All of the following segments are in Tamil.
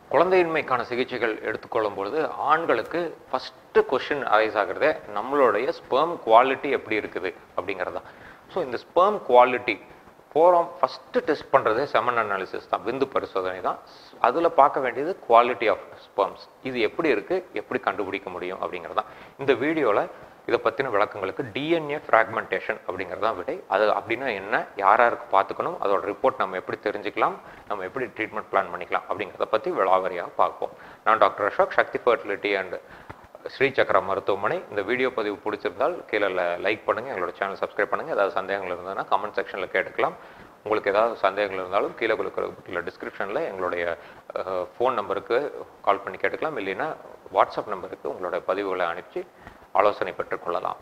குழந்தையின்மைக்கான சிகிச்சைகள் எடுத்துக்கொள்ளும் பொழுது ஆண்களுக்கு ஃபஸ்ட்டு கொஷின் அரைஸ் ஆகிறதே நம்மளுடைய ஸ்பெர்ம் குவாலிட்டி எப்படி இருக்குது அப்படிங்கிறது தான் ஸோ இந்த ஸ்பெர்ம் குவாலிட்டி போகிறோம் ஃபஸ்ட்டு டெஸ்ட் பண்ணுறதே செமன் அனாலிசிஸ் தான் விந்து பரிசோதனை தான் அதில் பார்க்க வேண்டியது குவாலிட்டி ஆஃப் ஸ்பெர்ம்ஸ் இது எப்படி இருக்குது எப்படி கண்டுபிடிக்க முடியும் அப்படிங்கிறது தான் இந்த வீடியோவில் இதை பற்றின விளக்கங்களுக்கு டிஎன்ஏ ஃப்ராக்மெண்டேஷன் அப்படிங்கிறது தான் விடை அது அப்படின்னா என்ன யார் யாருக்கு பார்த்துக்கணும் அதோட ரிப்போர்ட் நம்ம எப்படி தெரிஞ்சுக்கலாம் நம்ம எப்படி ட்ரீட்மெண்ட் பிளான் பண்ணிக்கலாம் அப்படிங்கிறத பற்றி விளாவரியாக பார்ப்போம் நான் doctor Ashok Shakti fertility and Sri Chakra மருத்துவமனை இந்த வீடியோ பதிவு பிடிச்சிருந்தால் கீழே லைக் பண்ணுங்கள் எங்களோட சேனல் சப்ஸ்கிரைப் பண்ணுங்கள் ஏதாவது சந்தேகங்கள் இருந்ததுன்னா கமெண்ட் செக்ஷனில் கேட்டுக்கலாம் உங்களுக்கு ஏதாவது சந்தேகங்கள் இருந்தாலும் கீழே கொடுக்குற டிஸ்கிரிப்ஷனில் எங்களுடைய ஃபோன் நம்பருக்கு கால் பண்ணி கேட்டுக்கலாம் இல்லைன்னா வாட்ஸ்அப் நம்பருக்கு உங்களோட பதிவுகளை அனுப்பிச்சு ஆலோசனை பெற்றுக்கொள்ளலாம்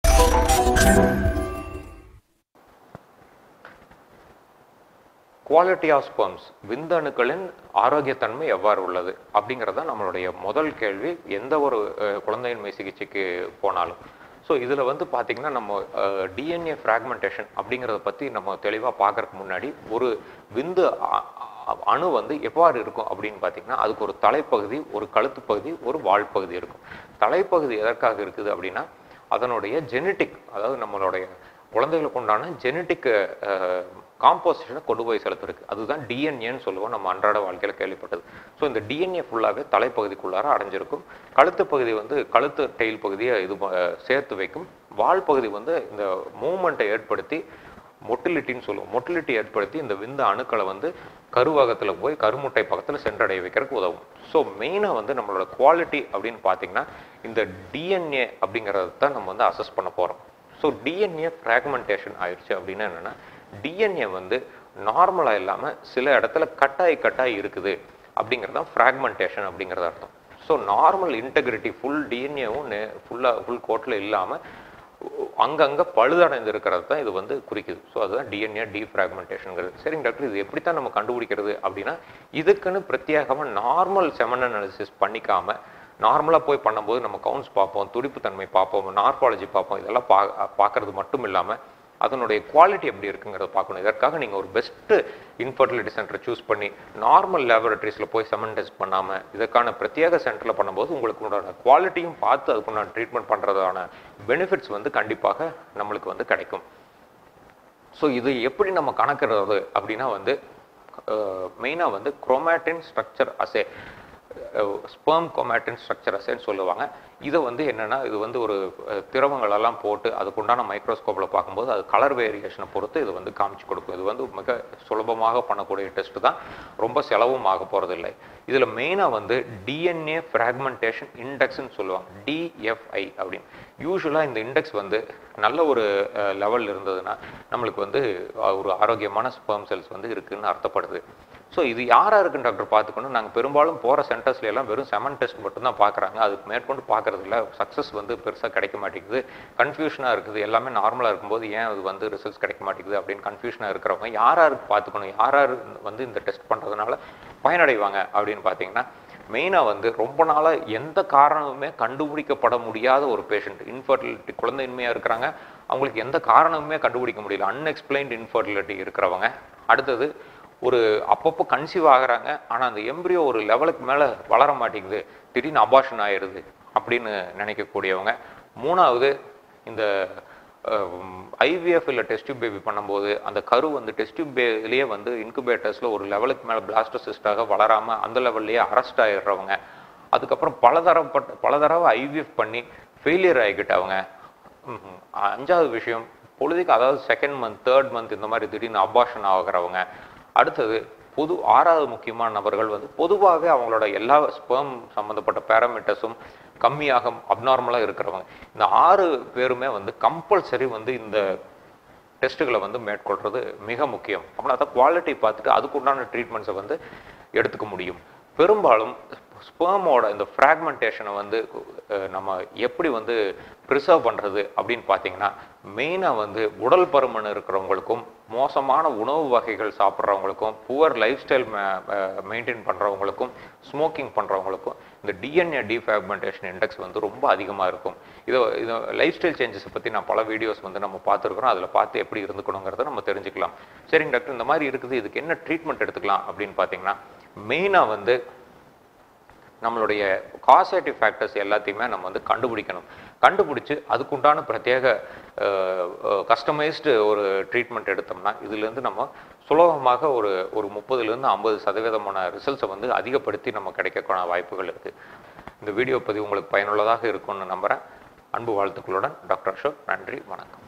குவாலிட்டி ஆஃப் ஸ்பெர்ம்ஸ் விந்தணுக்களின் ஆரோக்கியத்தன்மை எவ்வாறு உள்ளது அப்படிங்கிறது தான் நம்மளுடைய முதல் கேள்வி எந்த ஒரு அஹ், குழந்தையின்மை சிகிச்சைக்கு போனாலும் ஸோ இதில் வந்து பார்த்திங்கன்னா நம்ம டிஎன்ஏ ஃப்ராக்மெண்டேஷன் அப்படிங்கிறத பற்றி நம்ம தெளிவாக பார்க்கறதுக்கு முன்னாடி ஒரு விந்து அ- அ- அணு வந்து எவ்வாறு இருக்கும் அப்படின்னு பார்த்தீங்கன்னா அதுக்கு ஒரு தலைப்பகுதி ஒரு கழுத்து பகுதி ஒரு வால் பகுதி இருக்கும் தலைப்பகுதி எதற்காக இருக்குது அப்படின்னா அதனுடைய ஜெனட்டிக் அதாவது நம்மளுடைய குழந்தைகளுக்கு உண்டான ஜெனட்டிக் காம்போசிஷனை கொண்டு போய் செலுத்திருக்கு அதுதான் டிஎன்ஏன்னு சொல்லுவோம் நம்ம அன்றாட வாழ்க்கையில் கேள்விப்பட்டது ஸோ இந்த டிஎன்ஏ ஃபுல்லாகவே தலைப்பகுதிக்குள்ளார அடைஞ்சிருக்கும் கழுத்து பகுதி வந்து கழுத்து டெயில் பகுதியை இது ப- சேர்த்து வைக்கும் வால் பகுதி வந்து இந்த மூமெண்ட்டை ஏற்படுத்தி மொட்டிலிட்டின்னு சொல்லுவோம் மொட்டிலிட்டி ஏற்படுத்தி இந்த விந்த அணுக்களை வந்து கருவகத்தில் போய் கருமுட்டை பக்கத்தில் சென்றடைய வைக்கிறதுக்கு உதவும் ஸோ மெயினாக வந்து நம்மளோட குவாலிட்டி அப்படின்னு பார்த்தீங்கன்னா இந்த டிஎன்ஏ அப்படிங்கிறத தான் நம்ம வந்து அசஸ் பண்ண போகிறோம் ஸோ டிஎன்ஏ ஃப்ராக்மெண்டேஷன் ஆயிடுச்சு அப்படின்னா என்னென்னா டிஎன்ஏ வந்து நார்மலாக இல்லாமல் சில இடத்துல கட்டாய் கட்டாய் இருக்குது அப்படிங்கிறது தான் ஃப்ராக்மெண்டேஷன் அப்படிங்கிறது அர்த்தம் ஸோ நார்மல் இன்டெகிரிட்டி ஃபுல் டிஎன்ஏவும் ஃபுல்லாக ஃபுல் கோட்டில் இல்லாமல் அங்கங்கே பழுதடைந்து இருக்கிறது தான் இது வந்து குறிக்குது ஸோ அதுதான் டிஎன்ஏ டீஃப்ராக்மெண்டேஷனுங்கிறது சரிங்க டாக்டர் இது எப்படி தான் நம்ம கண்டுபிடிக்கிறது அப்படின்னா இதுக்குன்னு பிரத்யேகமாக நார்மல் செமன் அனாலிசிஸ் பண்ணிக்காம நார்மலாக போய் பண்ணும்போது நம்ம கவுன்ஸ் பார்ப்போம் துடிப்பு தன்மை பார்ப்போம் நார்பாலஜி பார்ப்போம் இதெல்லாம் பா பார்க்கறது மட்டும் இல்லாமல் அதனுடைய குவாலிட்டி எப்படி இருக்குங்கிறத பார்க்கணும் இதற்காக நீங்கள் ஒரு பெஸ்ட்டு இன்ஃபர்டிலிட்டி சென்டரை சூஸ் பண்ணி நார்மல் லேபரட்டரிஸில் போய் செமன் டெஸ்ட் பண்ணாமல் இதற்கான பிரத்யேக சென்டரில் பண்ணும்போது உங்களுக்கு உண்டான குவாலிட்டியும் பார்த்து அதுக்குண்டான ட்ரீட்மெண்ட் பண்ணுறதான பெனிஃபிட்ஸ் வந்து கண்டிப்பாக நம்மளுக்கு வந்து கிடைக்கும் ஸோ இது எப்படி நம்ம கணக்கிடுறது அப்படின்னா வந்து மெயினாக வந்து chromatin structure assay sperm chromatin structure அசேன்னு சொல்லுவாங்க இதை வந்து என்னென்னா இது வந்து ஒரு அஹ், திரவங்களெல்லாம் போட்டு அதுக்குண்டான மைக்ரோஸ்கோப்பில் பார்க்கும்போது அது கலர் வேரியேஷனை பொறுத்து இது வந்து காமிச்சு கொடுக்கும் இது வந்து மிக சுலபமாக பண்ணக்கூடிய டெஸ்ட் தான் ரொம்ப செலவும் ஆக போகிறதில்லை இதில் மெயினாக வந்து டிஎன்ஏ ஃப்ராக்மெண்டேஷன் இண்டெக்ஸ்னு சொல்லுவாங்க டிஎஃப்ஐ அப்படின்னு யூஸ்வலாக இந்த இண்டெக்ஸ் வந்து நல்ல ஒரு லெவல் இருந்ததுன்னா நம்மளுக்கு வந்து அஹ், ஒரு ஆரோக்கியமான ஸ்பெர்ம் செல்ஸ் வந்து இருக்குன்னு அர்த்தப்படுது ஸோ இது யாரா இருக்குன்னு டாக்டர் பார்த்துக்கணும் நாங்கள் பெரும்பாலும் போகிற சென்டர்ஸ்ல எல்லாம் வெறும் செமன் டெஸ்ட் மட்டும்தான் பார்க்குறாங்க அதுக்கு மேற்கொண்டு பார்க்கறது இல்ல சக்ஸஸ் வந்து பெருசாக கிடைக்க மாட்டேங்குது கன்ஃபியூஷனாக இருக்குது எல்லாமே நார்மலாக இருக்கும்போது ஏன் அது வந்து ரிசல்ட்ஸ் கிடைக்க மாட்டேங்குது அப்படின்னு கன்ஃபியூஷனாக இருக்கிறவங்க யார் யாருக்கு பார்த்துக்கணும் யார் யார் வந்து இந்த டெஸ்ட் பண்ணுறதுனால பயனடைவாங்க அப்படின்னு பார்த்தீங்கன்னா மெயினாக வந்து ரொம்ப நாளாக எந்த காரணமுமே கண்டுபிடிக்கப்பட முடியாத ஒரு பேஷண்ட் இன்ஃபர்டிலிட்டி குழந்தையின்மையாக இருக்கிறாங்க அவங்களுக்கு எந்த காரணமுமே கண்டுபிடிக்க முடியல அன்எக்ஸ்பிளைன்ட் இன்ஃபர்டிலிட்டி இருக்கிறவங்க அடுத்தது ஒரு அப்பப்போ கன்சீவ் ஆகுறாங்க ஆனால் அந்த எம்ப்ரியோ ஒரு லெவலுக்கு மேலே வளர மாட்டேங்குது திடீர்னு அபாஷன் ஆயிடுது அப்படின்னு நினைக்கக்கூடியவங்க மூணாவது இந்த ஐவிஎஃப் இல்லை டெஸ்ட் பேபி பண்ணும்போது அந்த கரு வந்து டெஸ்ட் பேலேயே வந்து இன்குபேட்டர்ஸில் ஒரு லெவலுக்கு மேலே பிளாஸ்டோசிஸ்டாக வளராமல் அந்த லெவல்லையே அரெஸ்ட் ஆயிடுறவங்க அதுக்கப்புறம் பலதரப்பட்ட பல தடவை ஐவிஎஃப் பண்ணி ஃபெயிலியர் ஆகிக்கிட்டவங்க ம்ஹும். அஞ்சாவது விஷயம் பொழுதுக்கு அதாவது செகண்ட் மந்த் தேர்ட் மந்த் இந்த மாதிரி திடீர்னு அபாஷன் ஆகிறவங்க அடுத்தது பொது ஆறாவது முக்கியமான நபர்கள் வந்து பொதுவாகவே அவங்களோட எல்லா ஸ்பெர்ம் சம்மந்தப்பட்ட பேராமீட்டர்ஸும் கம்மியாக அப்நார்மலாக இருக்கிறவங்க இந்த ஆறு பேருமே வந்து கம்பல்சரி வந்து இந்த டெஸ்ட்டுகளை வந்து மேற்கொள்றது மிக முக்கியம் அப்படின்னா தான் குவாலிட்டி பார்த்துட்டு அதுக்குண்டான ட்ரீட்மெண்ட்ஸை வந்து எடுத்துக்க முடியும் பெரும்பாலும் ஸ்பேமோட இந்த ஃப்ராக்மெண்டேஷனை வந்து அஹ், நம்ம எப்படி வந்து ப்ரிசர்வ் பண்ணுறது அப்படின்னு பார்த்தீங்கன்னா மெயினாக வந்து உடல் பருமன் இருக்கிறவங்களுக்கும் மோசமான உணவு வகைகள் சாப்பிட்றவங்களுக்கும் புவர் லைஃப் ஸ்டைல் மெயின்டைன் பண்ணுறவங்களுக்கும் ஸ்மோக்கிங் பண்ணுறவங்களுக்கும் இந்த டிஎன்ஏ டிஃப்ராக்மெண்டேஷன் இண்டெக்ஸ் வந்து ரொம்ப அதிகமாக இருக்கும் இதை இது லைஃப் ஸ்டைல் சேஞ்சஸை பற்றி நான் பல வீடியோஸ் வந்து நம்ம பார்த்துருக்குறோம் அதில் பார்த்து எப்படி இருந்துக்கணுங்கிறத நம்ம தெரிஞ்சுக்கலாம் சரிங்க டாக்டர் இந்த மாதிரி இருக்குது இதுக்கு என்ன ட்ரீட்மெண்ட் எடுத்துக்கலாம் அப்படின்னு பார்த்தீங்கன்னா மெயினாக வந்து நம்மளுடைய காசேட்டிவ் ஃபேக்டர்ஸ் எல்லாத்தையுமே நம்ம வந்து கண்டுபிடிக்கணும் கண்டுபிடிச்சு அதுக்குண்டான பிரத்யேக கஸ்டமைஸ்டு ஒரு ட்ரீட்மெண்ட் எடுத்தோம்னா இதுலேருந்து நம்ம சுலபமாக ஒரு ஒரு முப்பதுலேருந்து ஐம்பது சதவீதமான ரிசல்ட்ஸை வந்து அதிகப்படுத்தி நம்ம கிடைக்கக்கூடிய வாய்ப்புகள் இருக்குது இந்த வீடியோ பதிவு உங்களுக்கு பயனுள்ளதாக இருக்கும்னு நம்புகிறேன் அன்பு வாழ்த்துக்களுடன் டாக்டர் அசோக் நன்றி வணக்கம்